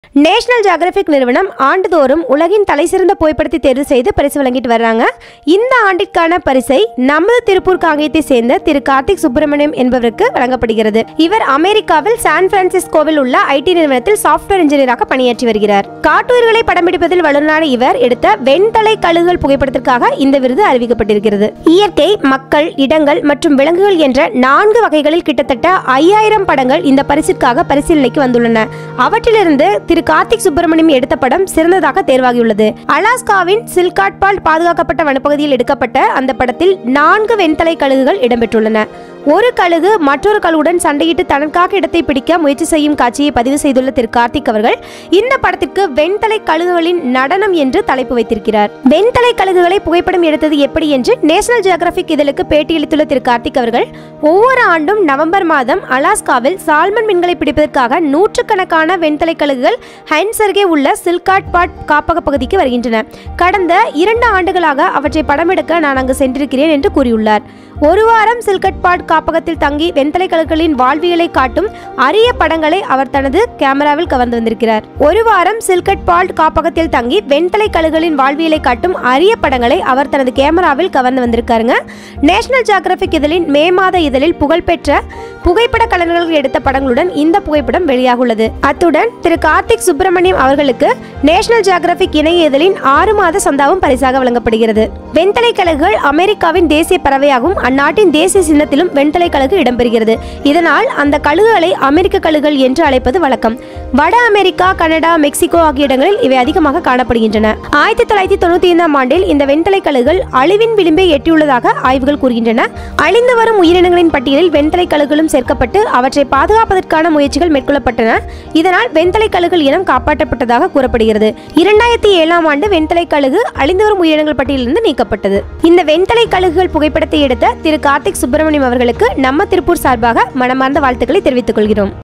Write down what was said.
national Geographic நிறுவனம் ஆண்டுதோறும் உலகின் தலைசிறந்த புகைப்படத்தை தேர்வு செய்து பரிசு வழங்கிட்டு வர்றாங்க இந்த ஆண்டிற்கான பரிசை நமது திருப்பூர் காங்கேயத்தை சேர்ந்த திரு கார்த்திக் சுப்பிரமணியம் என்பவருக்கு வழங்கப்படுகிறது இவர் அமெரிக்காவில் சான் பிரான்சிஸ்கோவில் உள்ள ஐடி நிறுவனத்தில் சாஃப்ட்வேர் இன்ஜினியராக பணியாற்றி வருகிறார் காட்டுயிர்களை படம் பிடிப்பதில் வல்லுநரான இவர் எடுத்த வெண்தலை கழுகுகள் புகைப்படத்திற்காக இந்த விருது அறிவிக்கப்பட்டிருக்கிறது இயற்கை மக்கள் இடங்கள் மற்றும் விலங்குகள் என்ற நான்கு வகைகளில் கிட்டத்தட்ட ஐயாயிரம் படங்கள் இந்த பரிசிற்காக பரிசீலனைக்கு வந்துள்ளன அவற்றிலிருந்து திரு கார்த்திக் சுப்பிரமணியம் எடுத்த படம் சிறந்ததாக தேர்வாகியுள்ளது அலாஸ்காவின் சில்காட்பால் பாதுகாக்கப்பட்ட வனப்பகுதியில் எடுக்கப்பட்ட அந்த படத்தில் நான்கு வெண்தலை கழுகுகள் இடம்பெற்றுள்ளன ஒரு கழுகு மற்றொரு கழுகுடன் சண்டையிட்டு தனக்காக இடத்தை பிடிக்க முயற்சி செய்யும் காட்சியை பதிவு செய்துள்ள திரு கார்த்திக் அவர்கள் இந்த படத்திற்கு வெண்தலை கழுகுகளின் நடனம் என்று தலைப்பு வைத்திருக்கிறார் வெண்தலை கழுகுகளை புகைப்படம் எடுத்தது எப்படி என்று நேஷனல் ஜியோகிராபிக் இதழுக்கு பேட்டியளித்துள்ள திரு கார்த்திக் அவர்கள் ஒவ்வொரு ஆண்டும் நவம்பர் மாதம் அலாஸ்காவில் சால்மன் மீன்களை பிடிப்பதற்காக நூற்றுக்கணக்கான வெண்தலை கழுகுகள் ஹைன்ஸ் அருகே உள்ள சில்காட் பாட் காப்பக பகுதிக்கு வருகின்றன கடந்த இரண்டு ஆண்டுகளாக அவற்றை படமெடுக்க நான் அங்கு சென்றிருக்கிறேன் என்று கூறியுள்ளார் ஒரு வாரம் சில்கட் பாட் காப்பகத்தில் தங்கி வெண்தலை கழுகுகளின் வாழ்வியலை காட்டும் அரிய படங்களை அவர் தனது கேமராவில் கவர்ந்து வந்திருக்கிறார் ஒரு வாரம் சில்கட் பால்ட் காப்பகத்தில் தங்கி வெண்தலை கழுகுகளின் வாழ்வியலை காட்டும் அரிய படங்களை அவர் தனது கேமராவில் கவர்ந்து வந்திருக்காருங்க நேஷனல் ஜியோகிராபிக் இதழின் மே மாத இதழில் புகழ்பெற்ற புகைப்பட கலைஞர்கள் எடுத்த படங்களுடன் இந்த புகைப்படம் வெளியாகுள்ளது அத்துடன் திரு கார்த்திக் சுப்பிரமணியம் அவர்களுக்கு நேஷனல் ஜியோகிராபிக் இணைய இதழின் ஆறு மாத சந்தாவும் பரிசாக வழங்கப்படுகிறது வெண்தலை கழுகுகள் அமெரிக்காவின் தேசிய பறவையாகவும் அந்நாட்டின் தேசிய சின்னத்திலும் வெண்தலை கழுகு இடம்பெறுகிறது இதனால் அந்த கழுகுகளை அமெரிக்க கழுகுகள் என்று அழைப்பது வழக்கம் வட அமெரிக்கா கனடா மெக்சிகோ ஆகிய இடங்களில் இவை அதிகமாக காணப்படுகின்றன ஆயிரத்தி தொள்ளாயிரத்தி தொண்ணூத்தி ஐந்தாம் ஆண்டில் இந்த வெண்தலை கழுகுகள் அழிவின் விளிம்பை எட்டியுள்ளதாக ஆய்வுகள் கூறுகின்றன அழிந்து வரும் உயிரினங்களின் பட்டியலில் வெண்தலை கழுகுகளும் சேர்க்கப்பட்டு அவற்றை பாதுகாப்பதற்கான முயற்சிகள் மேற்கொள்ளப்பட்டன இதனால் வெண்தலை கழுகுகள் இனம் காப்பாற்றப்பட்டதாக கூறப்படுகிறது இரண்டாயிரத்தி ஏழாம் ஆண்டு வெண்தலை கழுகு அழிந்து வரும் உயிரினங்கள் பட்டியலிலிருந்து நீக்கப்பட்டது இந்த வெண்தலை கழுகுகள் புகைப்படத்தை எடுத்த திரு கார்த்திக் சுப்பிரமணியம் அவர்களுக்கு நம்ம திருப்பூர் சார்பாக மனமார்ந்த வாழ்த்துக்களை தெரிவித்துக் கொள்கிறோம்